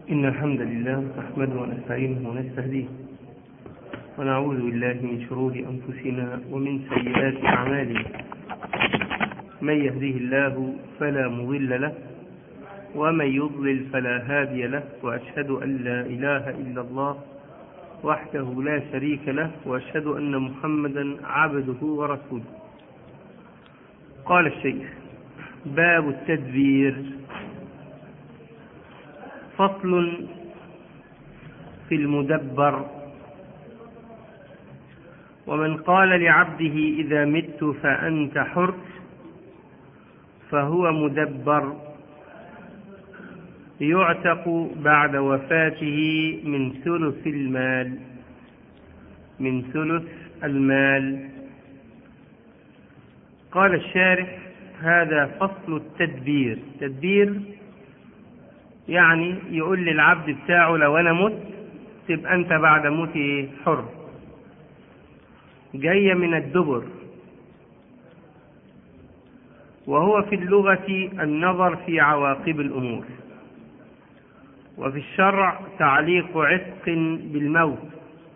إن الحمد لله نحمده ونستعينه ونستهديه ونعوذ بالله من شرور أنفسنا ومن سيئات أعمالنا من يهده الله فلا مضل له ومن يضلل فلا هادي له وأشهد أن لا إله إلا الله وحده لا شريك له وأشهد أن محمدا عبده ورسوله قال الشيخ باب التدبير فصل في المدبر ومن قال لعبده إذا مت فأنت حر فهو مدبر يعتق بعد وفاته من ثلث المال من ثلث المال قال الشارح هذا فصل التدبير تدبير يعني يقول للعبد بتاعه لو انا مت تبقى انت بعد موتي حر جاية من الدبر وهو في اللغة النظر في عواقب الأمور وفي الشرع تعليق عتق بالموت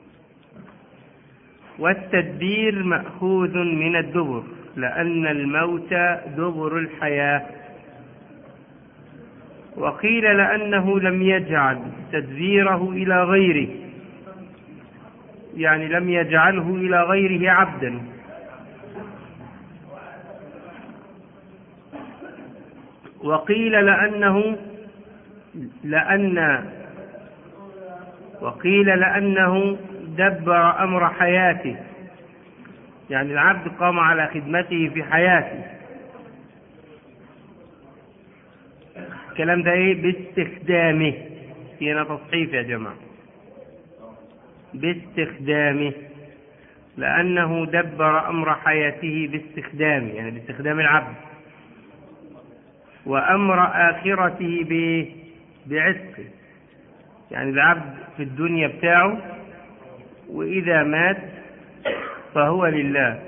والتدبير مأخوذ من الدبر لأن الموت دبر الحياة وقيل لأنه لم يجعل تدبيره إلى غيره يعني لم يجعله إلى غيره عبدا وقيل لأنه لأن وقيل لأنه دبر أمر حياته يعني العبد قام على خدمته في حياته الكلام ده ايه باستخدامه هنا تصحيف يا جماعة باستخدامه لأنه دبر أمر حياته باستخدامه يعني باستخدام العبد وأمر آخرته بعتقه يعني العبد في الدنيا بتاعه وإذا مات فهو لله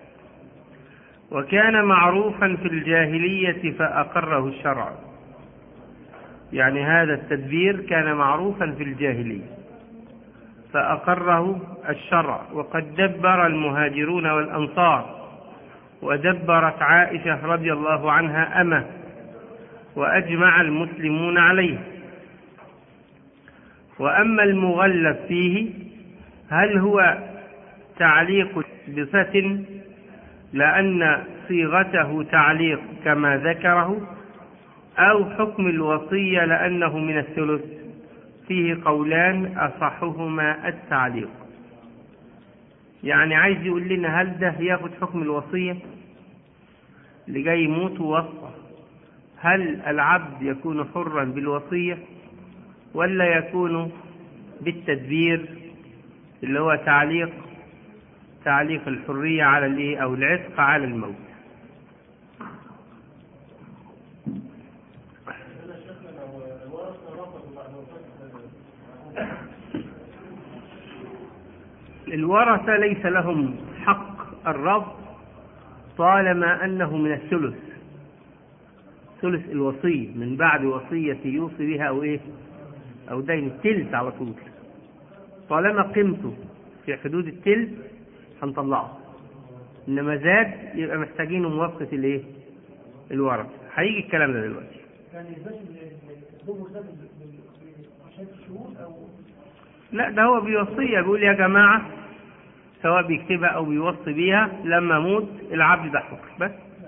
وكان معروفا في الجاهلية فأقره الشرع يعني هذا التدبير كان معروفا في الجاهلية فأقره الشرع وقد دبر المهاجرون والأنصار ودبرت عائشة رضي الله عنها أمه وأجمع المسلمون عليه وأما المغلب فيه هل هو تعليق بصفة لأن صيغته تعليق كما ذكره أو حكم الوصية لأنه من الثلث فيه قولان أصحهما التعليق يعني عايز يقول لنا هل ده ياخد حكم الوصية اللي جاي يموت ووصى هل العبد يكون حرا بالوصية ولا يكون بالتدبير اللي هو تعليق تعليق الحرية على الايه او العتق على الموت الورثة ليس لهم حق الرب طالما أنه من الثلث ثلث الوصية من بعد وصية يوصي بها أو إيه أو دين التلت على طول طالما قيمته في حدود التلت هنطلعه إنما زاد يبقى محتاجين موافقة الإيه الورثة هيجي الكلام ده دلوقتي يعني الباقي الدبر ده عشان الشهور او لا ده هو بيوصية بيقول يا جماعة سواء بيكتبها أو بيوصي بيها لما أموت العبد ده حكم بس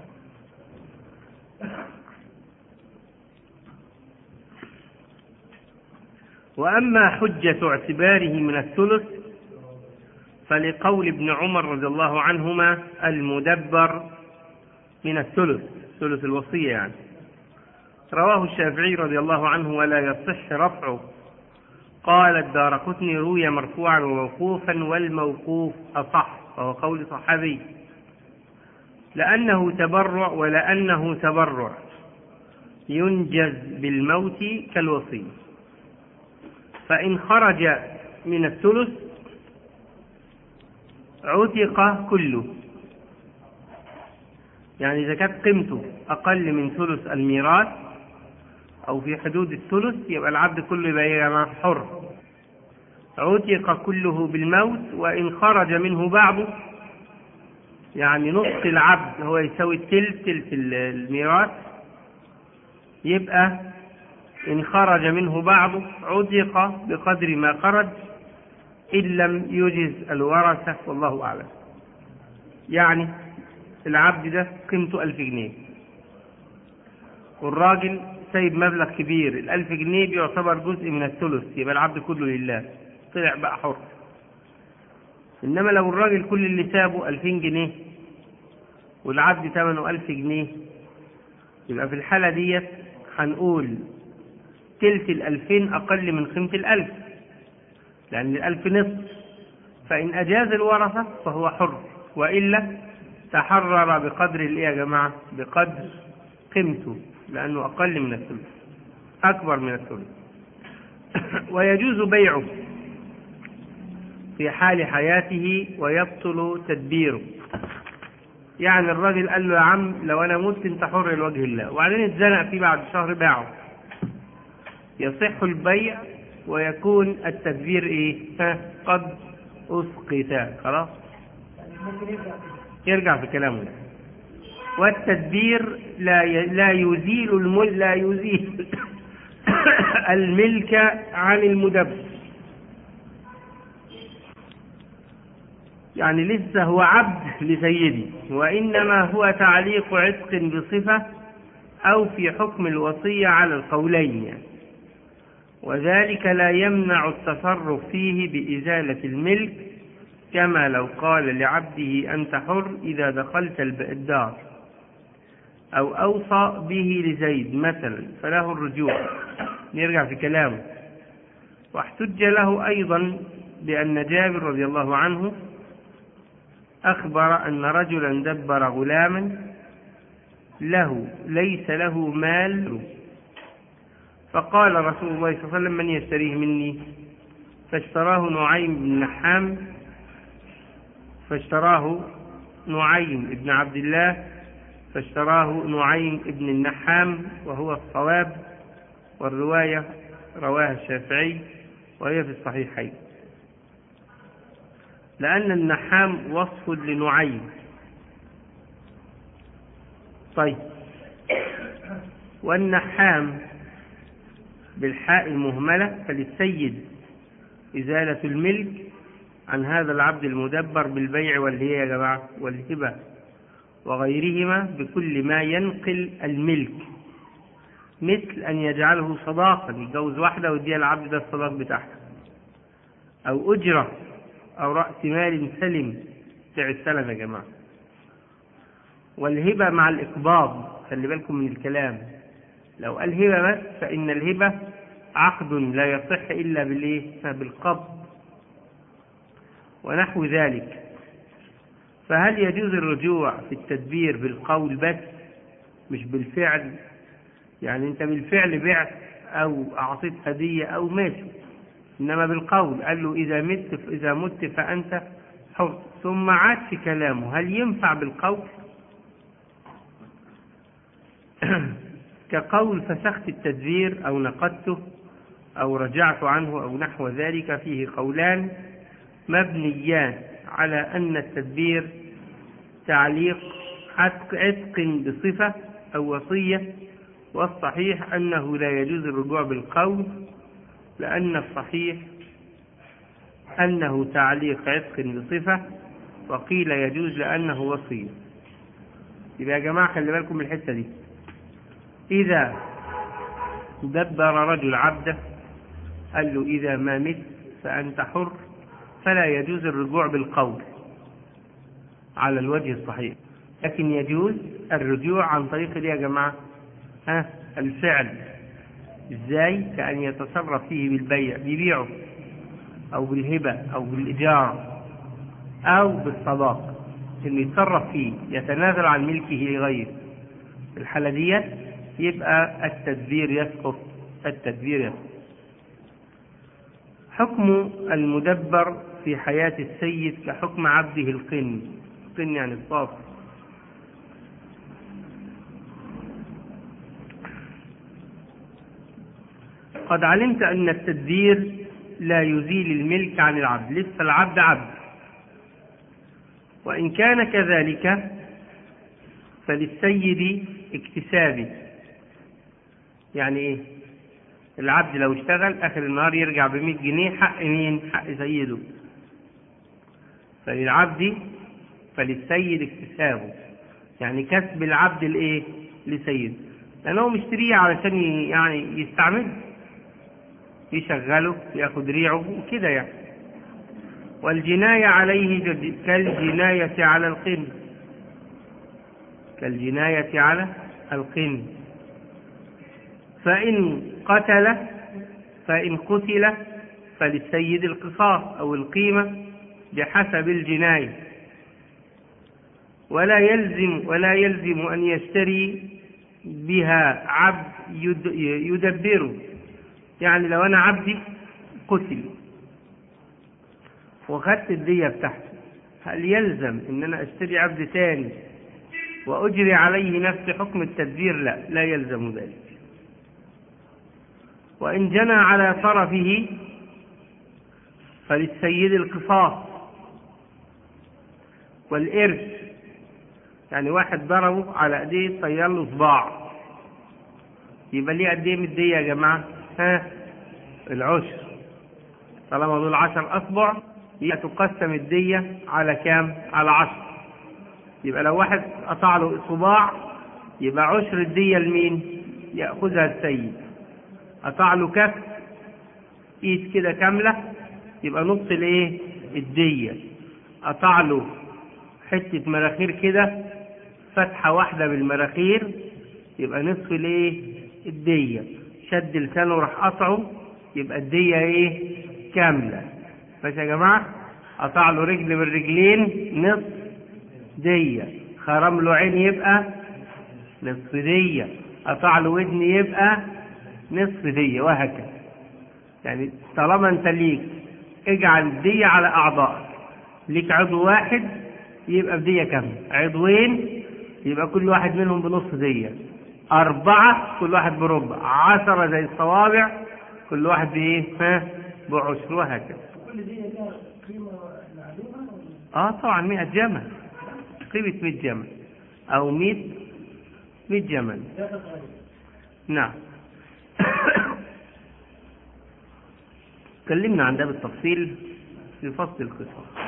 وأما حجة اعتباره من الثلث فلقول ابن عمر رضي الله عنهما المدبر من الثلث ثلث الوصية يعني رواه الشافعي رضي الله عنه ولا يصح رفعه قال الدار قطني روي مرفوعا وموقوفا والموقوف أصح وهو قول صحابي لأنه تبرع ولأنه تبرع ينجز بالموت كالوصي فإن خرج من الثلث عتق كله يعني إذا كانت قيمته أقل من ثلث الميراث أو في حدود الثلث يبقى العبد كله يبقى يا جماعة حر عتق كله بالموت وإن خرج منه بعضه يعني نص العبد هو يساوي التلت تلت الميراث يبقى إن خرج منه بعضه عتق بقدر ما خرج إن لم يجز الورثة والله أعلم يعني العبد ده قيمته ألف جنيه والراجل سايب مبلغ كبير الألف جنيه بيعتبر جزء من الثلث يبقى العبد كله لله طلع بقى حر إنما لو الراجل كل اللي سابه ألفين جنيه والعبد ثمنه ألف جنيه يبقى في الحالة ديت هنقول تلت الألفين أقل من قيمة الألف لأن الألف نصف فإن أجاز الورثة فهو حر وإلا تحرر بقدر الإيه يا جماعة بقدر قيمته لأنه أقل من الثلث أكبر من الثلث ويجوز بيعه في حال حياته ويبطل تدبيره يعني الراجل قال له يا عم لو أنا مت أنت حر لوجه الله وبعدين اتزنق فيه بعد شهر باعه يصح البيع ويكون التدبير إيه؟ ها قد أسقط خلاص يعني ممكن يرجع كده يرجع في كلامه ده. والتدبير لا ي... لا يزيل الملك لا يزيل الملك عن المدبر يعني لسه هو عبد لسيدي وإنما هو تعليق عتق بصفة أو في حكم الوصية على القولين يعني. وذلك لا يمنع التصرف فيه بإزالة الملك كما لو قال لعبده أنت حر إذا دخلت الب- الدار أو أوصى به لزيد مثلا فله الرجوع نرجع في كلامه واحتج له أيضا بأن جابر رضي الله عنه أخبر أن رجلا دبر غلاما له ليس له مال فقال رسول الله صلى الله عليه وسلم من يشتريه مني فاشتراه نعيم بن نحام فاشتراه نعيم بن عبد الله فاشتراه نعيم بن النحام وهو الصواب والرواية رواها الشافعي وهي في الصحيحين لأن النحام وصف لنعيم طيب والنحام بالحاء المهملة فللسيد إزالة الملك عن هذا العبد المدبر بالبيع والهي يا جماعة والهبة وغيرهما بكل ما ينقل الملك مثل أن يجعله صداقا يتجوز واحدة ويديها العبد ده الصداق بتاعها أو أجرة أو رأس مال سلم بتاع السلم يا جماعة والهبة مع الإقباض خلي بالكم من الكلام لو قال هبة بس فإن الهبة عقد لا يصح إلا بالإيه؟ بالقبض ونحو ذلك فهل يجوز الرجوع في التدبير بالقول بس مش بالفعل يعني انت بالفعل بعت او اعطيت هدية او ماشي انما بالقول قال له اذا مت اذا مت فانت حر ثم عاد في كلامه هل ينفع بالقول كقول فسخت التدبير او نقدته او رجعت عنه او نحو ذلك فيه قولان مبنيان على أن التدبير تعليق عتق عتق بصفة أو وصية والصحيح أنه لا يجوز الرجوع بالقول لأن الصحيح أنه تعليق عتق بصفة وقيل يجوز لأنه وصية يبقى يا جماعة خلي بالكم من الحتة دي إذا دبر رجل عبده قال له إذا ما مت فأنت حر فلا يجوز الرجوع بالقول على الوجه الصحيح لكن يجوز الرجوع عن طريق ايه يا جماعة ها الفعل ازاي كأن يتصرف فيه بالبيع بيبيعه او بالهبة او بالإجارة او بالصداق انه يتصرف فيه يتنازل عن ملكه لغيره في الحالة ديت يبقى التدبير يسقط التدبير يسقط حكم المدبر في حياة السيد كحكم عبده القن القن يعني الصافي قد علمت أن التدبير لا يزيل الملك عن العبد لسه العبد عبد وإن كان كذلك فللسيد اكتسابه يعني ايه العبد لو اشتغل اخر النهار يرجع ب جنيه حق مين حق سيده فللعبد فللسيد اكتسابه يعني كسب العبد الايه لسيده لانه مشتريه علشان يعني يستعمله يشغله ياخد ريعه وكده يعني والجناية عليه كالجناية على القن كالجناية على القن فإن قتل فإن قتل فللسيد القصاص أو القيمة بحسب الجناية ولا يلزم ولا يلزم أن يشتري بها عبد يدبره يعني لو أنا عبدي قتل وخدت الدية بتاعته هل يلزم ان انا اشتري عبد ثاني واجري عليه نفس حكم التدبير لا لا يلزم ذلك وان جنى على طرفه فللسيد القصاص والإرث يعني واحد ضربه على ايديه طير له صباع يبقى ليه قد ايه من الدية يا جماعة؟ ها العشر طالما دول عشر أصبع يبقى تقسم الدية على كام؟ على عشر يبقى لو واحد قطع له صباع يبقى عشر الدية لمين؟ يأخذها السيد قطع له كف ايد كده كاملة يبقى نص الايه؟ الدية قطع له حتة مراخير كده فتحة واحدة بالمراخير يبقى نصف الايه؟ الدية شد لسانه راح قطعه يبقى الدية ايه؟ كاملة ماشي يا جماعة قطع له رجل من رجلين نصف دية خرم له عين يبقى نصف دية قطع له ودن يبقى نصف دية وهكذا يعني طالما انت ليك اجعل الدية على اعضائك ليك عضو واحد يبقى بدية كاملة عضوين يبقى كل واحد منهم بنص دية أربعة كل واحد بربع عشرة زي الصوابع كل واحد بإيه؟ ها بعشر وهكذا كل دي لها قيمة معلومة ولا اه طبعا 100 جمل قيمة 100 جمل او 100 100 جمل لا تتغير نعم تكلمنا عن ده بالتفصيل في فصل القصص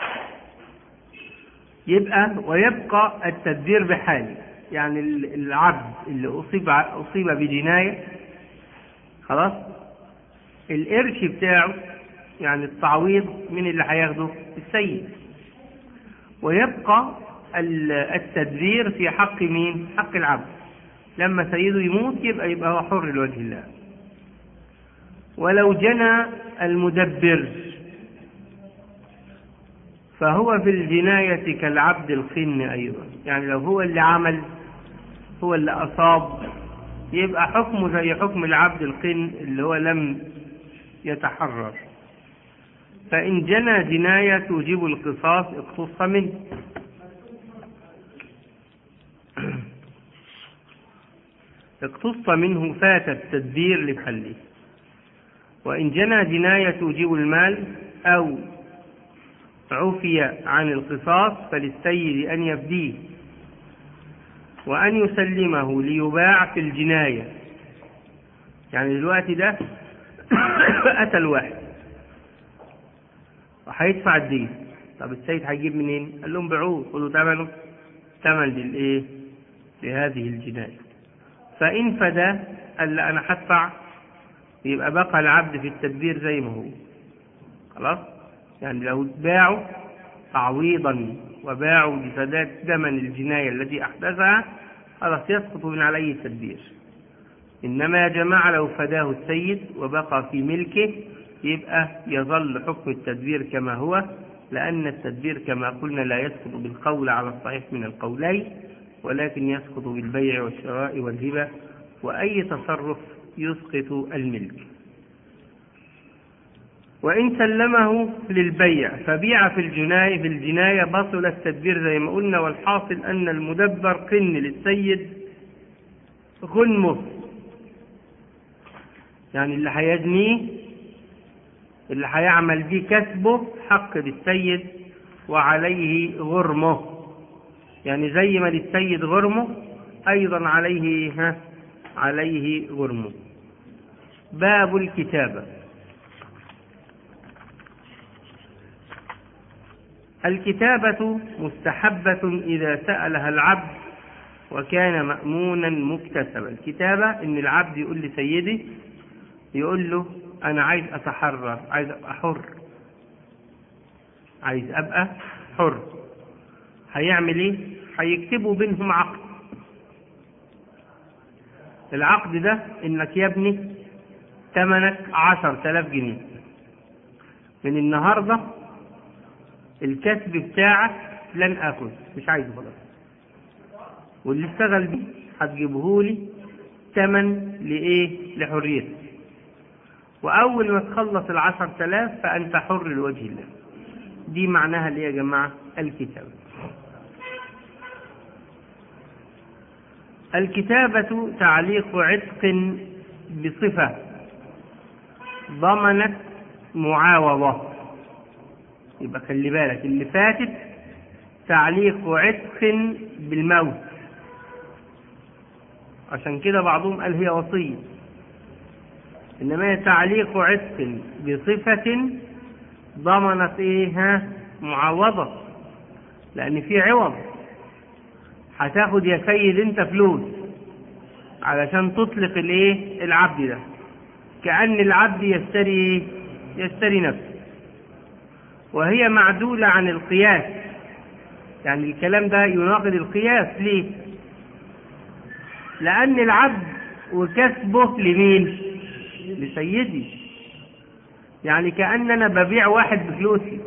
يبقى ويبقى التدبير بحاله يعني ال- العبد اللي أصيب ع- أصيب بجناية خلاص القرش بتاعه يعني التعويض من اللي هياخده السيد ويبقى ال- التدبير في حق مين حق العبد لما سيده يموت يبقى يبقى هو حر لوجه الله ولو جنى المدبر فهو في الجناية كالعبد الخن أيضا يعني لو هو اللي عمل هو اللي أصاب يبقى حكمه زي حكم العبد الخن اللي هو لم يتحرر فإن جنى جناية توجب القصاص اقتص منه اقتص منه فات التدبير لحله وإن جنى جناية توجب المال أو عفي عن القصاص فللسيد أن يفديه وأن يسلمه ليباع في الجناية يعني دلوقتي ده قتل واحد وهيدفع الدين طب السيد هيجيب منين؟ قال لهم بيعوه خدوا ثمنه ثمن للايه؟ لهذه الجناية فإن فدى قال لا أنا هدفع يبقى بقى العبد في التدبير زي ما هو خلاص يعني لو باعوا تعويضا وباعوا لسداد ثمن الجناية التي أحدثها خلاص يسقط من عليه التدبير إنما يا جماعة لو فداه السيد وبقى في ملكه يبقى يظل حكم التدبير كما هو لأن التدبير كما قلنا لا يسقط بالقول على الصحيح من القولين ولكن يسقط بالبيع والشراء والهبة وأي تصرف يسقط الملك وإن سلمه للبيع فبيع في الجناية في الجناية بطل التدبير زي ما قلنا والحاصل أن المدبر قن للسيد غنمه يعني اللي هيزنيه اللي هيعمل بيه كسبه حق للسيد وعليه غرمه يعني زي ما للسيد غرمه أيضا عليه ها عليه غرمه باب الكتابة الكتابة مستحبة إذا سألها العبد وكان مأمونا مكتسبا الكتابة إن العبد يقول لسيدي يقول له أنا عايز أتحرر عايز أبقى حر عايز أبقى حر هيعمل إيه؟ هيكتبوا بينهم عقد العقد ده إنك يا ابني ثمنك عشر تلاف جنيه من النهاردة الكسب بتاعك لن آكل مش عايزه خلاص واللي اشتغل بيه هتجيبهولي تمن لإيه؟ لحريتك وأول ما تخلص العشر تلاف فأنت حر لوجه الله دي معناها اللي يا جماعة الكتابة الكتابة تعليق عتق بصفة ضمنت معاوضة يبقى خلي بالك اللي فاتت تعليق عتق بالموت عشان كده بعضهم قال هي وصية إنما هي تعليق عتق بصفة ضمنت إيه ها معوضة لأن في عوض هتاخد يا سيد أنت فلوس علشان تطلق الإيه العبد ده كأن العبد يشتري إيه؟ يشتري نفسه وهي معدولة عن القياس يعني الكلام ده يناقض القياس ليه لأن العبد وكسبه لمين لسيدي يعني كأن أنا ببيع واحد بفلوسي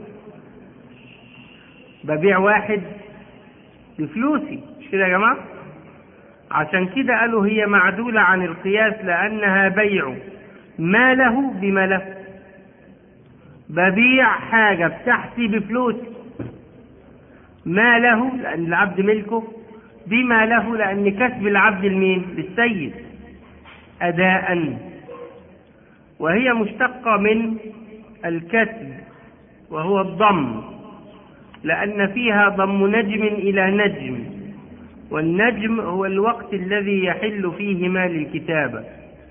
ببيع واحد بفلوسي مش كده يا جماعة عشان كده قالوا هي معدولة عن القياس لأنها بيع ما له بما له ببيع حاجة بتاعتي بفلوسي ما له لأن العبد ملكه بما له لأن كسب العبد المين للسيد أداء وهي مشتقة من الكسب وهو الضم لأن فيها ضم نجم إلى نجم والنجم هو الوقت الذي يحل فيه ما للكتابة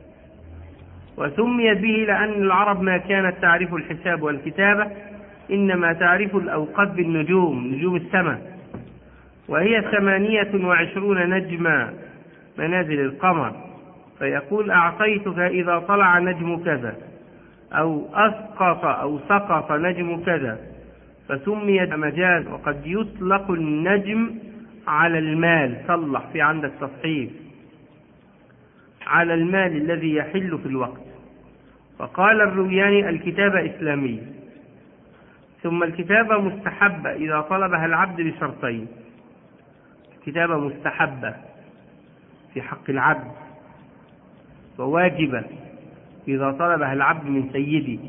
وسمي به لأن العرب ما كانت تعرف الحساب والكتابة إنما تعرف الأوقات بالنجوم نجوم السماء وهي ثمانية وعشرون نجما منازل القمر فيقول أعطيتك إذا طلع نجم كذا أو أسقط أو سقط نجم كذا فسمي مجاز وقد يطلق النجم على المال صلح في عندك تصحيح على المال الذي يحل في الوقت فقال الروياني الكتابة إسلامية ثم الكتابة مستحبة إذا طلبها العبد بشرطين كتابة مستحبة في حق العبد وواجبة إذا طلبها العبد من سيده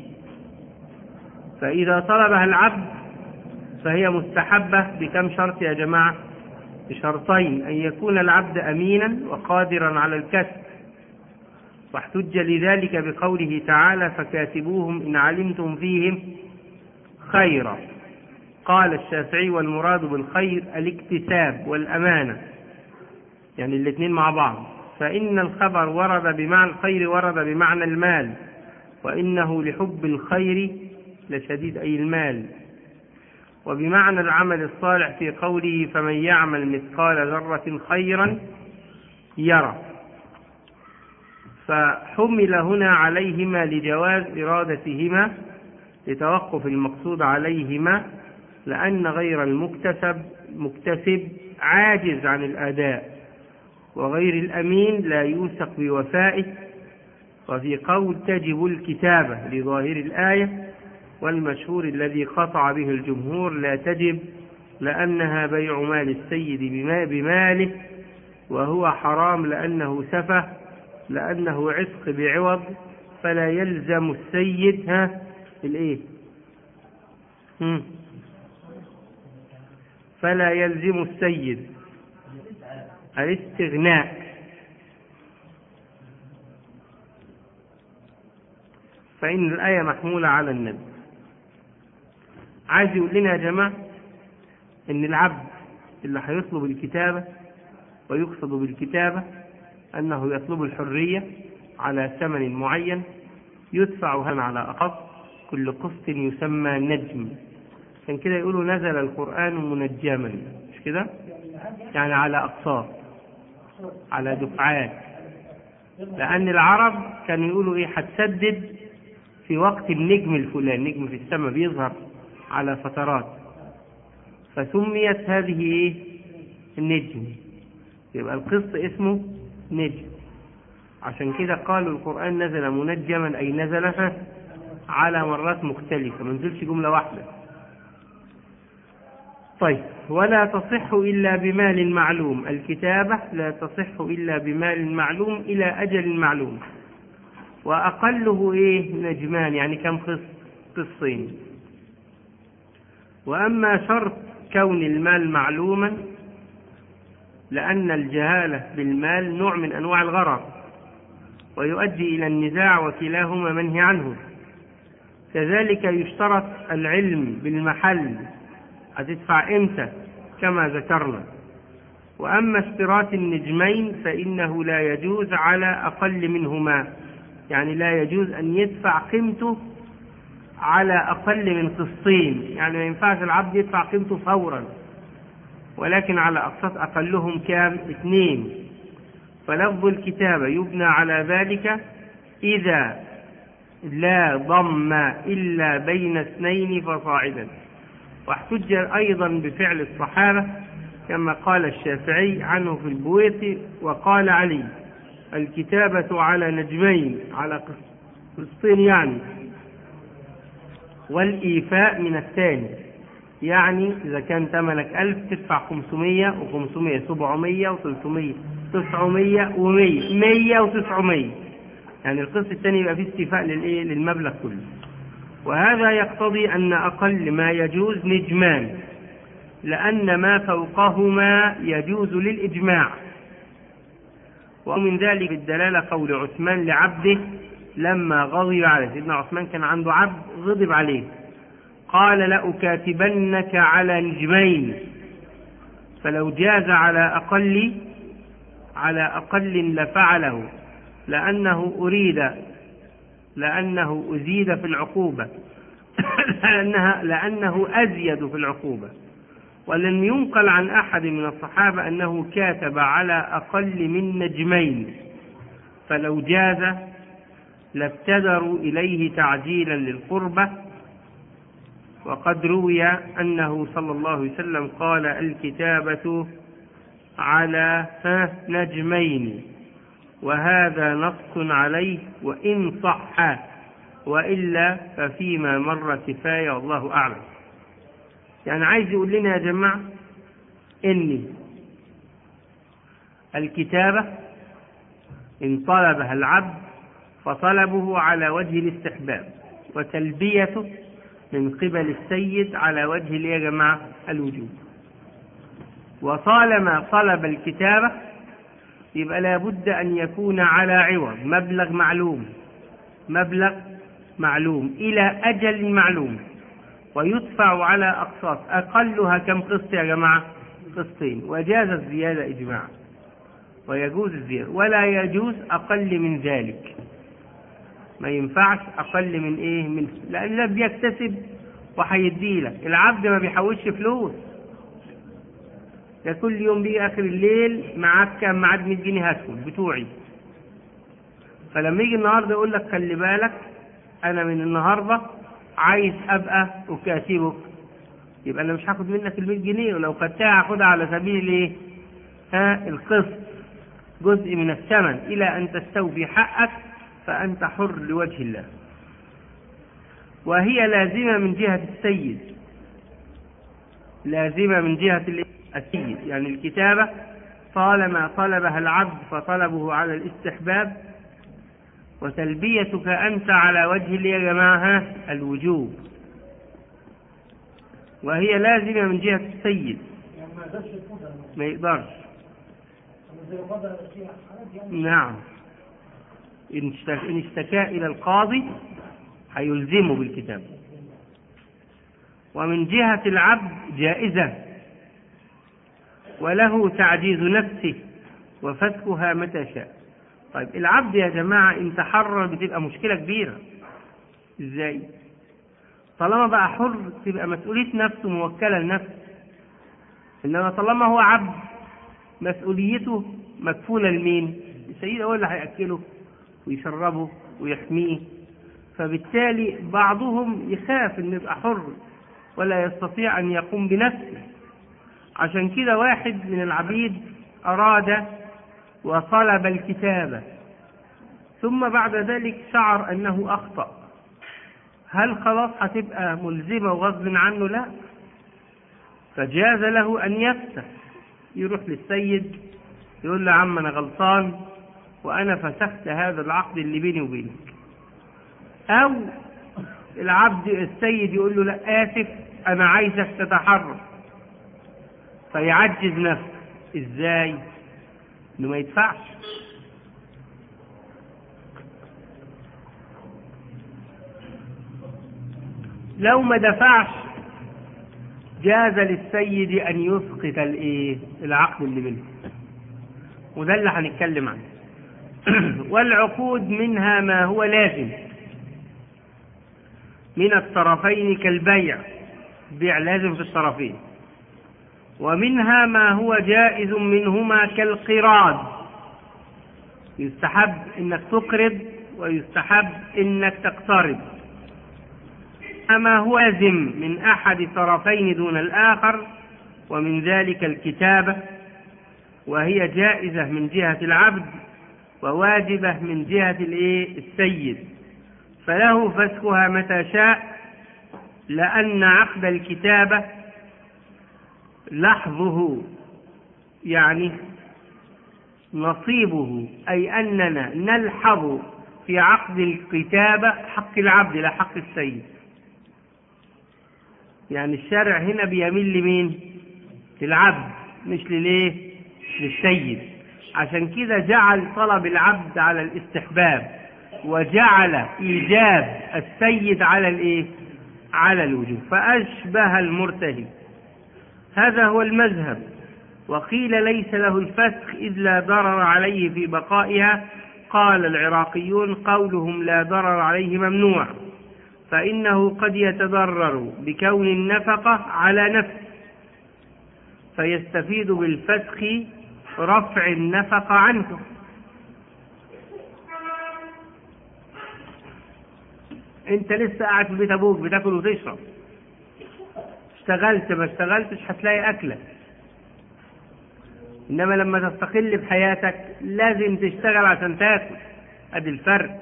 فإذا طلبها العبد فهي مستحبة بكم شرط يا جماعة بشرطين أن يكون العبد أمينا وقادرا على الكسب واحتج لذلك بقوله تعالى فكاتبوهم إن علمتم فيهم خيرا قال الشافعي والمراد بالخير الاكتساب والأمانة يعني الاثنين مع بعض فإن الخبر ورد بمعنى الخير ورد بمعنى المال وإنه لحب الخير لشديد أي المال وبمعنى العمل الصالح في قوله فمن يعمل مثقال ذرة خيرا يرى فحمل هنا عليهما لجواز إرادتهما لتوقف المقصود عليهما لأن غير المكتسب مكتسب عاجز عن الأداء وغير الأمين لا يوثق بوفائه وفي قول تجب الكتابة لظاهر الآية والمشهور الذي قطع به الجمهور لا تجب لأنها بيع مال السيد بماله وهو حرام لأنه سفه لأنه عتق بعوض فلا يلزم السيد ها الإيه؟ هم. فلا يلزم السيد الاستغناء فإن الآية محمولة على النبي عايز يقول لنا يا جماعة إن العبد اللي هيطلب الكتابة ويقصد بالكتابة أنه يطلب الحرية على ثمن معين يدفع هم على أقص كل قسط يسمى نجم عشان كده يقولوا نزل القرآن منجما مش كده؟ يعني على أقساط على دفعات لأن العرب كانوا يقولوا إيه هتسدد في وقت النجم الفلاني نجم في السماء بيظهر على فترات فسميت هذه إيه؟ النجم يبقى القسط اسمه نجم عشان كده قالوا القرآن نزل منجما أي نزل على مرات مختلفة ما نزلش جملة واحدة طيب ولا تصح إلا بمال معلوم الكتابة لا تصح إلا بمال معلوم إلى أجل معلوم وأقله إيه نجمان يعني كم قسط قسطين وأما شرط كون المال معلوما لأن الجهالة بالمال نوع من أنواع الغرر ويؤدي إلى النزاع وكلاهما منهي عنه كذلك يشترط العلم بالمحل هتدفع امتى كما ذكرنا واما اشتراط النجمين فانه لا يجوز على اقل منهما يعني لا يجوز ان يدفع قيمته على اقل من قسطين يعني ما ينفعش العبد يدفع قيمته فورا ولكن على اقساط اقلهم كام اثنين فلفظ الكتابه يبنى على ذلك اذا لا ضم الا بين اثنين فصاعدا واحتج أيضا بفعل الصحابة كما قال الشافعي عنه في البويت وقال علي الكتابة على نجمين على قسطين يعني والإيفاء من الثاني يعني إذا كان ثمنك ألف تدفع خمسمية وخمسمية سبعمية وثلاثمية تسعمية ومية مية وتسعمية يعني القسط الثاني يبقى فيه استيفاء للإيه للمبلغ كله وهذا يقتضي أن أقل ما يجوز نجمان لأن ما فوقهما يجوز للإجماع ومن ذلك الدلالة قول عثمان لعبده لما غضب عليه سيدنا عثمان كان عنده عبد غضب عليه قال لأكاتبنك على نجمين فلو جاز على أقل على أقل لفعله لأنه أريد لأنه أزيد في العقوبة لأنها لأنه أزيد في العقوبة ولم ينقل عن أحد من الصحابة أنه كاتب على أقل من نجمين فلو جاز لابتدروا إليه تعجيلا للقربة وقد روي أنه صلى الله عليه وسلم قال الكتابة على نجمين وهذا نص عليه وإن صح وإلا ففيما مر كفاية والله أعلم يعني عايز يقول لنا يا جماعة إن الكتابة إن طلبها العبد فطلبه على وجه الاستحباب وتلبيته من قبل السيد على وجه يا جماعة الوجوب وطالما طلب الكتابة يبقى لابد أن يكون على عوض مبلغ معلوم مبلغ معلوم إلى أجل معلوم ويدفع على أقساط أقلها كم قسط يا جماعة قسطين وجاز الزيادة إجماعا ويجوز الزيادة ولا يجوز أقل من ذلك ما ينفعش أقل من إيه من لأن ده بيكتسب وهيديه لك العبد ما بيحوش فلوس ده كل يوم بيجي اخر الليل معاك كام معاك 100 جنيه هاتهم بتوعي فلما يجي النهارده يقول لك خلي بالك انا من النهارده عايز ابقى اكاتبك يبقى انا مش هاخد منك ال 100 جنيه ولو خدتها هاخدها على سبيل ايه؟ ها القسط جزء من الثمن الى ان تستوفي حقك فانت حر لوجه الله وهي لازمه من جهه السيد لازمه من جهه السيد يعني الكتابة طالما طلبها العبد فطلبه على الاستحباب وتلبيتك أنت على وجه يا جماعة الوجوب وهي لازمة من جهة السيد يعني ما يقدرش يفوتها ما يقدرش زي الوضع فيها حالات يعني نعم إن اشتكى, إن اشتكى إلى القاضي هيلزمه بالكتاب ومن جهة العبد جائزة وله تعجيز نفسه وفسخها متى شاء طيب العبد يا جماعة إن تحرر بتبقى مشكلة كبيرة إزاي طالما بقى حر تبقى مسؤولية نفسه موكلة لنفسه إنما طالما هو عبد مسؤوليته مكفولة لمين السيد هو اللي هيأكله ويشربه ويحميه فبالتالي بعضهم يخاف إنه يبقى حر ولا يستطيع أن يقوم بنفسه عشان كده واحد من العبيد أراد وطلب الكتابة ثم بعد ذلك شعر أنه أخطأ هل خلاص هتبقى ملزمة وغصب عنه لا فجاز له أن يفسخ يروح للسيد يقول له عم أنا غلطان وأنا فسخت هذا العقد اللي بيني وبينك أو العبد السيد يقول له لا آسف أنا عايزك تتحرك فيعجز نفسه إزاي؟ إنه ما يدفعش لو ما دفعش جاز للسيد أن يسقط الإيه؟ العقد اللي بينهم وده اللي هنتكلم عنه والعقود منها ما هو لازم من الطرفين كالبيع بيع لازم في الطرفين ومنها ما هو جائز منهما كالقراض يستحب انك تقرض ويستحب انك تقترض اما هو لازم من احد طرفين دون الاخر ومن ذلك الكتابه وهي جائزه من جهه العبد وواجبه من جهه الايه السيد فله فسخها متى شاء لان عقد الكتابه لحظه يعني نصيبه أي أننا نلحظ في عقد الكتابة حق العبد لا حق السيد يعني الشارع هنا بيميل لمين للعبد مش لليه للسيد عشان كده جعل طلب العبد على الاستحباب وجعل إيجاب السيد على الايه على الوجوب فأشبه المرتهب هذا هو المذهب وقيل ليس له الفسخ إذ لا ضرر عليه في بقائها قال العراقيون قولهم لا ضرر عليه ممنوع فإنه قد يتضرر بكون النفقة على نفسه فيستفيد بالفسخ رفع النفقة عنه انت لسه قاعد في بيت ابوك بتاكل وتشرب اشتغلت ما اشتغلتش هتلاقي أكلة إنما لما تستقل بحياتك لازم تشتغل عشان تاكل أدي الفرق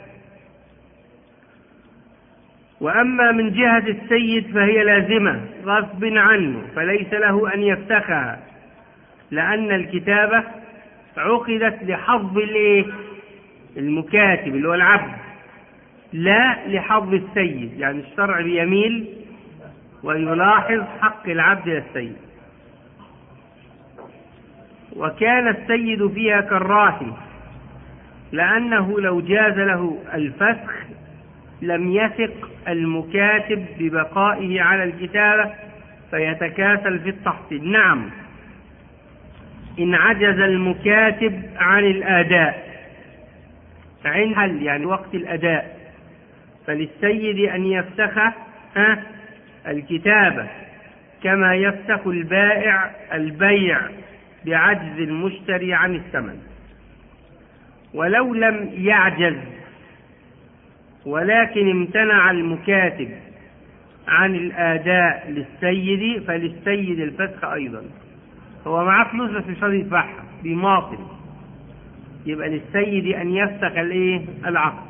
وأما من جهة السيد فهي لازمة غصب عنه فليس له أن يفتخها لأن الكتابة عقدت لحظ الايه المكاتب اللي هو العبد لا لحظ السيد يعني الشرع بيميل ويلاحظ حق العبد للسيد وكان السيد فيها كالراهن لأنه لو جاز له الفسخ لم يثق المكاتب ببقائه على الكتابة فيتكاسل في التحصيل نعم إن عجز المكاتب عن الآداء عند حل يعني وقت الأداء فللسيد أن يفسخ ها الكتابة كما يفسخ البائع البيع بعجز المشتري عن الثمن ولو لم يعجز ولكن امتنع المكاتب عن الآداء للسيد فللسيد الفسخ أيضا هو معاه فلوس بس مش راضي يدفعها بيماطل يبقى للسيد أن يفسخ الإيه؟ العقد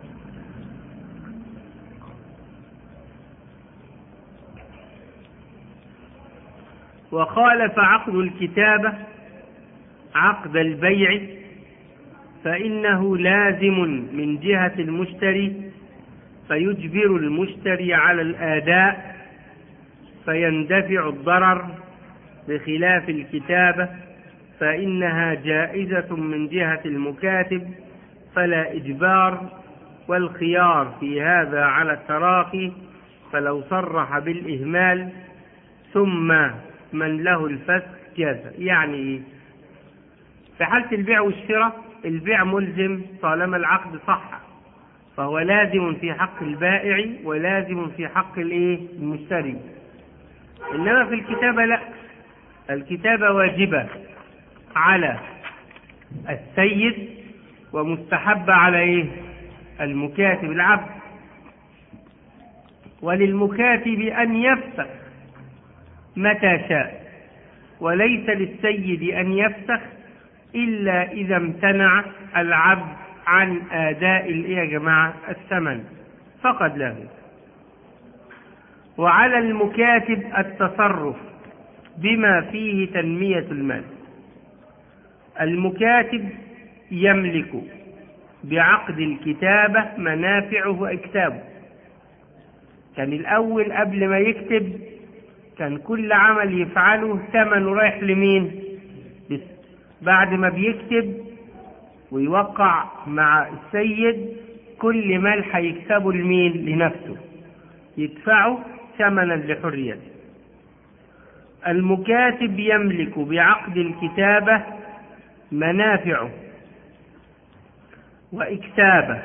وخالف عقد الكتابة عقد البيع فإنه لازم من جهة المشتري فيجبر المشتري على الآداء فيندفع الضرر بخلاف الكتابة فإنها جائزة من جهة المكاتب فلا إجبار والخيار في هذا على التراخي فلو صرح بالإهمال ثم من له الفسخ جاز يعني إيه؟ في حالة البيع والشراء البيع ملزم طالما العقد صح فهو لازم في حق البائع ولازم في حق الايه المشتري انما في الكتابة لا الكتابة واجبة على السيد ومستحبة على ايه المكاتب العبد وللمكاتب ان يفسخ متى شاء وليس للسيد ان يفسخ الا اذا امتنع العبد عن اداء ايه يا جماعه الثمن فقد له وعلى المكاتب التصرف بما فيه تنميه المال المكاتب يملك بعقد الكتابة منافعه وإكتابه كان الأول قبل ما يكتب كان كل عمل يفعله ثمنه رايح لمين بس بعد ما بيكتب ويوقع مع السيد كل مال هيكسبه لمين لنفسه يدفعه ثمنا لحريته المكاتب يملك بعقد الكتابة منافعه وإكتابه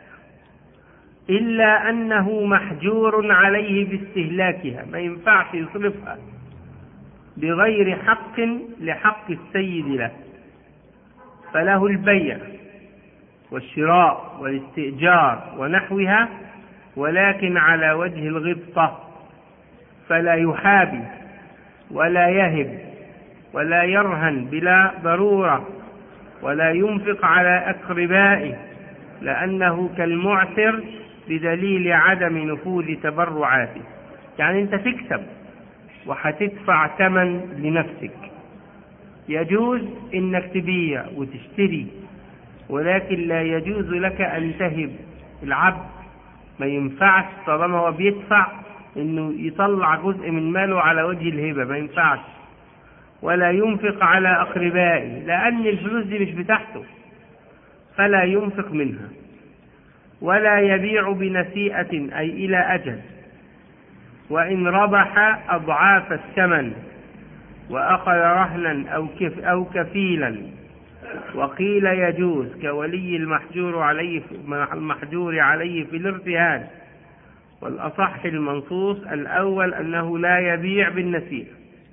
إلا أنه محجور عليه باستهلاكها ما ينفعش يصرفها بغير حق لحق السيد له فله البيع والشراء والاستئجار ونحوها ولكن على وجه الغبطة فلا يحابي ولا يهب ولا يرهن بلا ضرورة ولا ينفق على أقربائه لأنه كالمعسر بدليل عدم نفوذ تبرعاته يعني أنت تكسب وهتدفع ثمن لنفسك يجوز انك تبيع وتشتري ولكن لا يجوز لك ان تهب العبد ما ينفعش طالما هو بيدفع انه يطلع جزء من ماله على وجه الهبه ما ينفعش ولا ينفق على اقربائه لان الفلوس دي مش بتاعته فلا ينفق منها ولا يبيع بنسيئه اي الى اجل وان ربح اضعاف الثمن وأخذ رهنا أو, كف أو كفيلا وقيل يجوز كولي المحجور عليه المحجور عليه في الارتهان والأصح المنصوص الأول أنه لا يبيع بالنسيء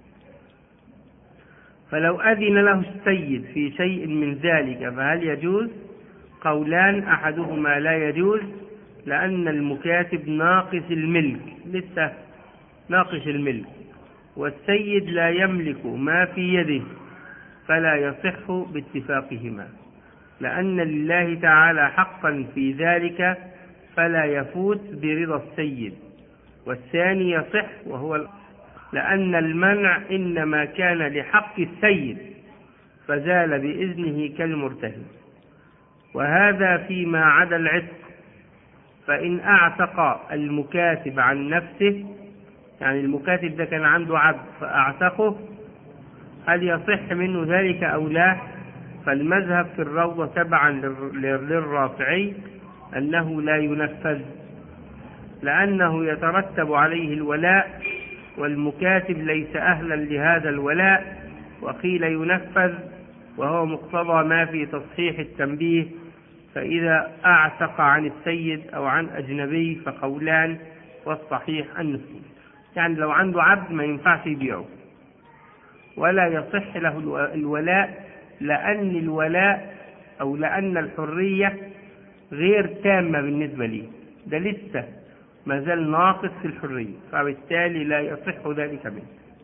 فلو أذن له السيد في شيء من ذلك فهل يجوز قولان أحدهما لا يجوز لأن المكاتب ناقص الملك لسه ناقص الملك والسيد لا يملك ما في يده فلا يصح باتفاقهما لأن لله تعالى حقا في ذلك فلا يفوت برضا السيد والثاني يصح وهو لأن المنع إنما كان لحق السيد فزال بإذنه كالمرتهن وهذا فيما عدا العتق فإن أعتق المكاتب عن نفسه يعني المكاتب ده كان عنده عبد فأعتقه هل يصح منه ذلك أو لا فالمذهب في الروضة تبعا للرافعي أنه لا ينفذ لأنه يترتب عليه الولاء والمكاتب ليس أهلا لهذا الولاء وقيل ينفذ وهو مقتضى ما في تصحيح التنبيه فإذا أعتق عن السيد أو عن أجنبي فقولان والصحيح النفوذ يعني لو عنده عبد ما ينفعش يبيعه ولا يصح له الولاء لأن الولاء أو لأن الحرية غير تامة بالنسبة لي ده لسه ما زال ناقص في الحرية فبالتالي لا يصح ذلك منه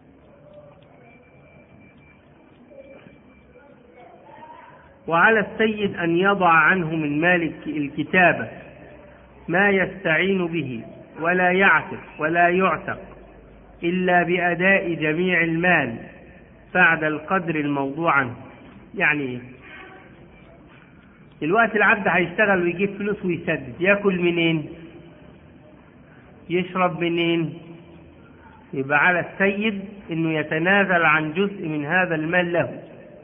وعلى السيد أن يضع عنه من مال الكتابة ما يستعين به ولا يعتق ولا يعتق إلا بأداء جميع المال بعد القدر الموضوع عنه يعني إيه؟ دلوقتي العبد هيشتغل ويجيب فلوس ويسدد ياكل منين يشرب منين يبقى على السيد انه يتنازل عن جزء من هذا المال له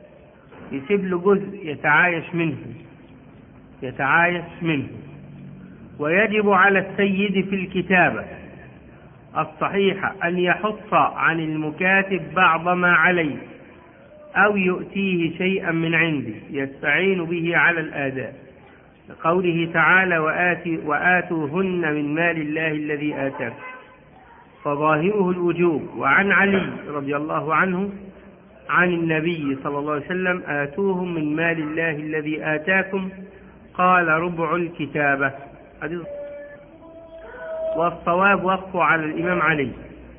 يسيب له جزء يتعايش منه يتعايش منه ويجب على السيد في الكتابة الصحيحة أن يحص عن المكاتب بعض ما عليه أو يؤتيه شيئا من عنده يستعين به على الآداء لقوله تعالى وآتي وآتوهن من مال الله الذي آتاكم فظاهره الوجوب وعن علي رضي الله عنه عن النبي صلى الله عليه وسلم آتوهم من مال الله الذي آتاكم قال ربع الكتابة حديث والصواب وقف على الإمام علي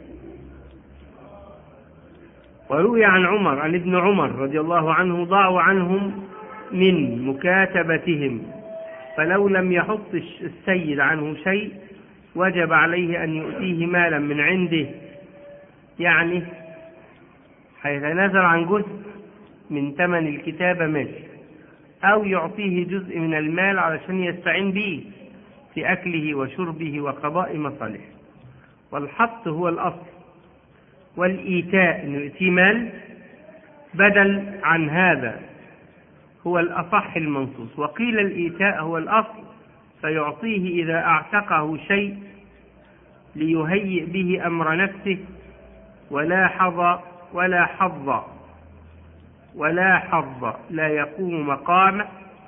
وروي عن عمر عن ابن عمر رضي الله عنه ضاعوا عنهم من مكاتبتهم فلو لم يحط السيد عنه شيء وجب عليه أن يؤتيه مالا من عنده يعني هيتنازل عن جزء من ثمن الكتابة ماشي أو يعطيه جزء من المال علشان يستعين به في أكله وشربه وقضاء مصالحه والحط هو الأصل والإيتاء أنه يؤتيه مال بدل عن هذا هو الأصح المنصوص وقيل الإيتاء هو الأصل فيعطيه إذا أعتقه شيء ليهيئ به أمر نفسه ولا حظ ولا حظ ولا حظ لا يقوم مقامه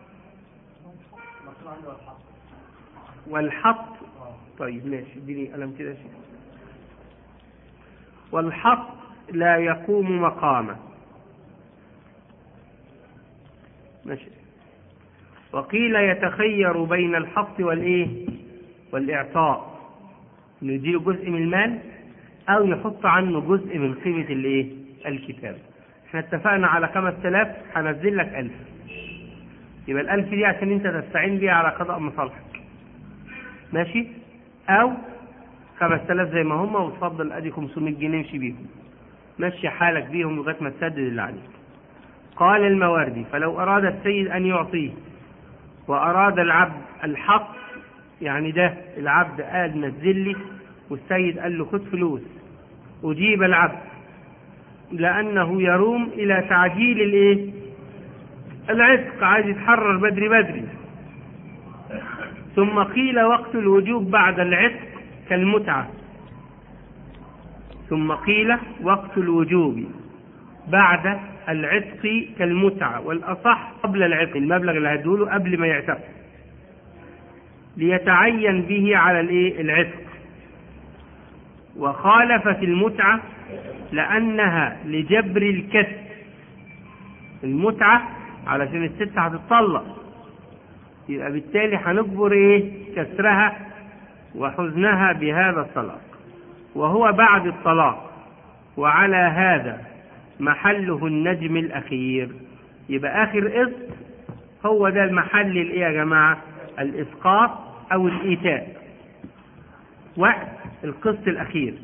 والحط طيب ماشي اديني قلم كده شيء والحط لا يقوم مقامه ماشي وقيل يتخير بين الحط والايه والاعطاء انه يديله جزء من المال او يحط عنه جزء من قيمه الايه الكتاب احنا اتفقنا على 5000 هنزل لك 1000 يبقى الألف دي عشان انت تستعين بيها على قضاء مصالحك ماشي او 5000 زي ما هم وتفضل ادي 500 جنيه امشي بيهم مشي حالك بيهم لغايه ما تسدد اللي عليك قال المواردي فلو اراد السيد ان يعطيه واراد العبد الحق يعني ده العبد قال نزل لي والسيد قال له خد فلوس اجيب العبد لانه يروم الى تعجيل الايه العتق عايز يتحرر بدري بدري ثم قيل وقت الوجوب بعد العتق كالمتعة ثم قيل وقت الوجوب بعد العتق كالمتعة والأصح قبل العتق المبلغ اللي هيدوله قبل ما يعتق ليتعين به على الايه العتق وخالفت المتعة لأنها لجبر الكسب المتعة علشان الست هتتطلق يبقى بالتالي هنجبر ايه كسرها وحزنها بهذا الطلاق وهو بعد الطلاق وعلى هذا محله النجم الأخير يبقى آخر قسط هو ده المحل الايه يا جماعة الإسقاط أو الإيتاء وقت القسط الأخير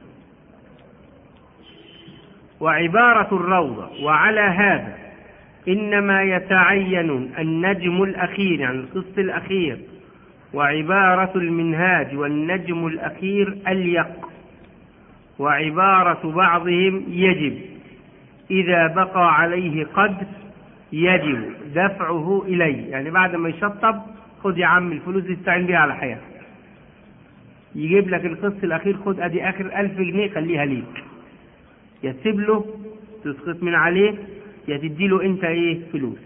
وعبارة الروضة وعلى هذا إنما يتعين النجم الأخير يعني القسط الأخير وعبارة المنهاج والنجم الأخير أليق وعبارة بعضهم يجب إذا بقى عليه قدر يجب دفعه إليه يعني بعد ما يشطب خد يا عم الفلوس دي استعين بيها على حياتك يجيب لك القسط الأخير خد أدي آخر ألف جنيه خليها ليك يا تسيب له تسقط من عليه يا تدي له أنت إيه فلوس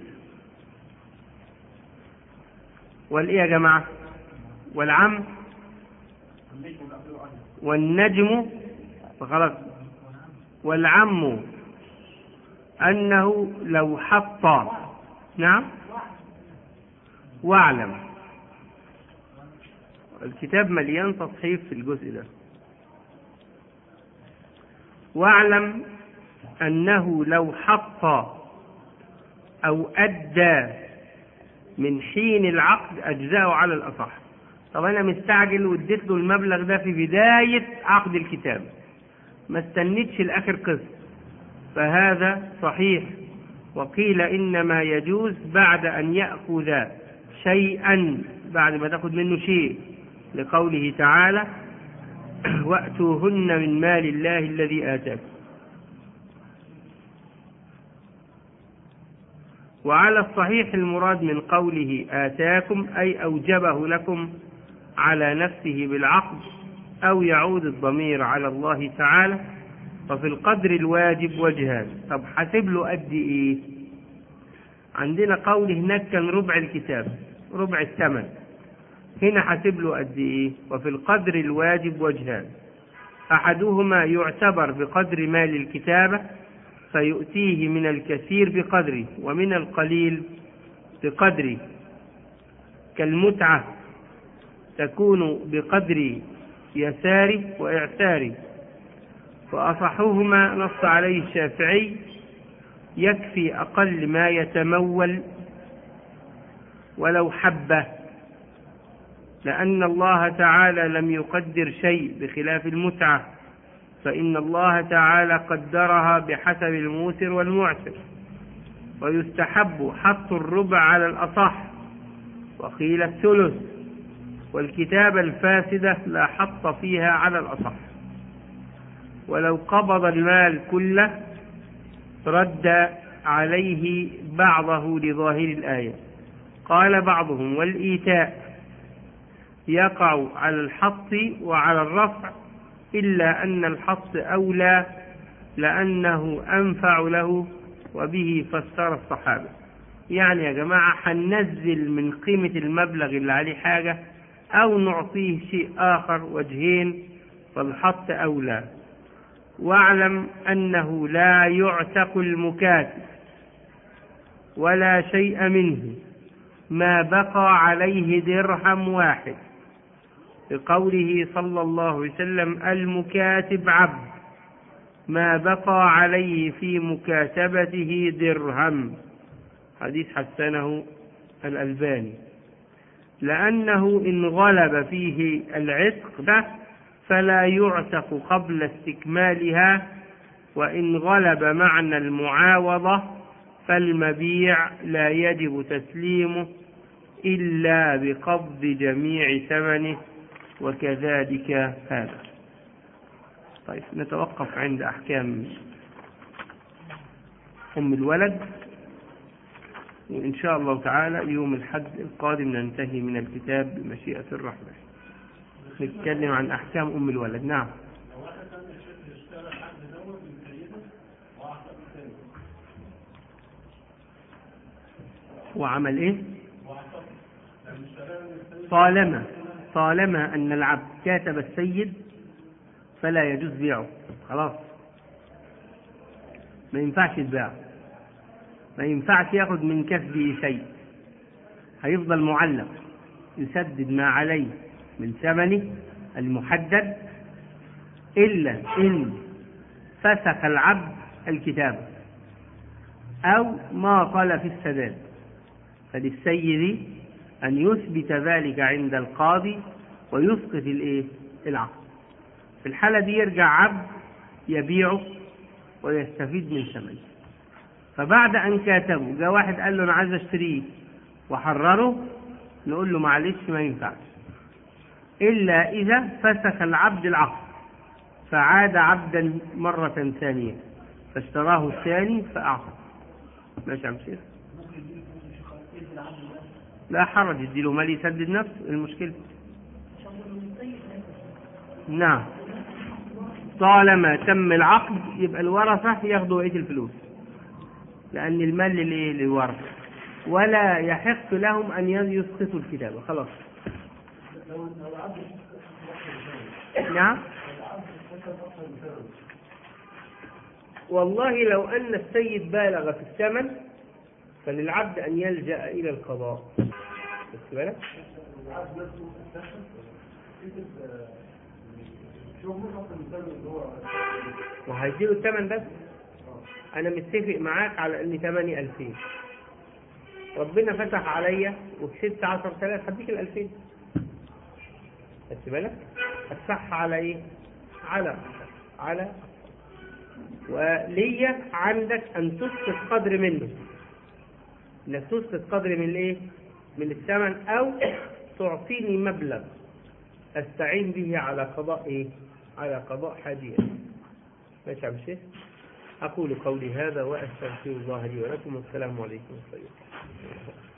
والإيه يا جماعة والعم والنجم خلاص والعم أنه لو حط نعم واعلم الكتاب مليان تصحيف في الجزء ده واعلم أنه لو حط أو أدى من حين العقد أجزاءه على الأصح طب أنا مستعجل واديت له المبلغ ده في بداية عقد الكتاب ما استنيتش الآخر قسط فهذا صحيح وقيل إنما يجوز بعد أن يأخذ شيئا بعد ما تأخذ منه شيء لقوله تعالى وأتوهن من مال الله الذي آتاكم وعلى الصحيح المراد من قوله آتاكم أي أوجبه لكم على نفسه بالعقد أو يعود الضمير على الله تعالى ففي القدر الواجب وجهان طب حاسب له قد إيه عندنا قول هناك كان ربع الكتاب ربع الثمن هنا حاسب له قد إيه وفي القدر الواجب وجهان أحدهما يعتبر بقدر مال الكتابة فيؤتيه من الكثير بقدره ومن القليل بقدره كالمتعة تكون بقدر يساره وإعساره فأصحهما نص عليه الشافعي يكفي أقل ما يتمول ولو حبة لأن الله تعالى لم يقدر شيء بخلاف المتعة فإن الله تعالى قدرها بحسب الموسر والمعسر ويستحب حط الربع على الأصح وقيل الثلث والكتابة الفاسدة لا حط فيها على الأصح ولو قبض المال كله رد عليه بعضه لظاهر الآية قال بعضهم والإيتاء يقع على الحط وعلى الرفع إلا أن الحط أولى لأنه أنفع له وبه فسر الصحابة يعني يا جماعة هننزل من قيمة المبلغ اللي عليه حاجة أو نعطيه شيء آخر وجهين فالحط أولى واعلم أنه لا يعتق المكاتب ولا شيء منه ما بقى عليه درهم واحد بقوله صلى الله عليه وسلم المكاتب عبد ما بقى عليه في مكاتبته درهم حديث حسنه الألباني لأنه إن غلب فيه العتق ده فلا يعتق قبل استكمالها وإن غلب معنى المعاوضة فالمبيع لا يجب تسليمه إلا بقبض جميع ثمنه وكذلك هذا طيب نتوقف عند أحكام أم الولد وإن شاء الله تعالى يوم الحد القادم ننتهي من الكتاب بمشيئة الرحمن نتكلم عن أحكام أم الولد نعم وعمل إيه طالما طالما أن العبد كاتب السيد فلا يجوز بيعه خلاص ما ينفعش يتباع ما ينفعش ياخد من كسبه شيء هيفضل معلق يسدد ما عليه من ثمنه المحدد إلا إن فسخ العبد الكتابة أو ما قال في السداد فللسيد أن يثبت ذلك عند القاضي ويسقط الإيه؟ العقد في الحالة دي يرجع عبد يبيعه ويستفيد من ثمنه فبعد أن كاتبه جاء واحد قال له أنا عايز أشتريه وحرره نقول له معلش ما ينفعش إلا إذا فسخ العبد العقد فعاد عبدا مرة ثانية فاشتراه الثاني فأعقد ماشي يا شيخ لا حرج يديله مال يسدد نفسه المشكلة نعم طالما تم العقد يبقى الورثة ياخدوا بقية الفلوس لأن المال للإيه؟ للورثة ولا يحق لهم أن يسقطوا الكتابة خلاص نعم والله لو أن السيد بالغ في الثمن فللعبد أن يلجأ إلى القضاء خدت بالك؟ وهيديله الثمن بس أنا متفق معاك على إن ثمني 2000 ربنا فتح عليا وكسبت 10000 هديك ال 2000 خدت بالك؟ هتفتحها على إيه؟ على على وليا عندك أن تسقط قدر منه انك تسقط قدر من الايه من الثمن او تعطيني مبلغ استعين به على قضاء ايه على قضاء حاجيه ماشي يا شيخ اقول قولي هذا واستغفر الله لي ولكم والسلام عليكم ورحمه الله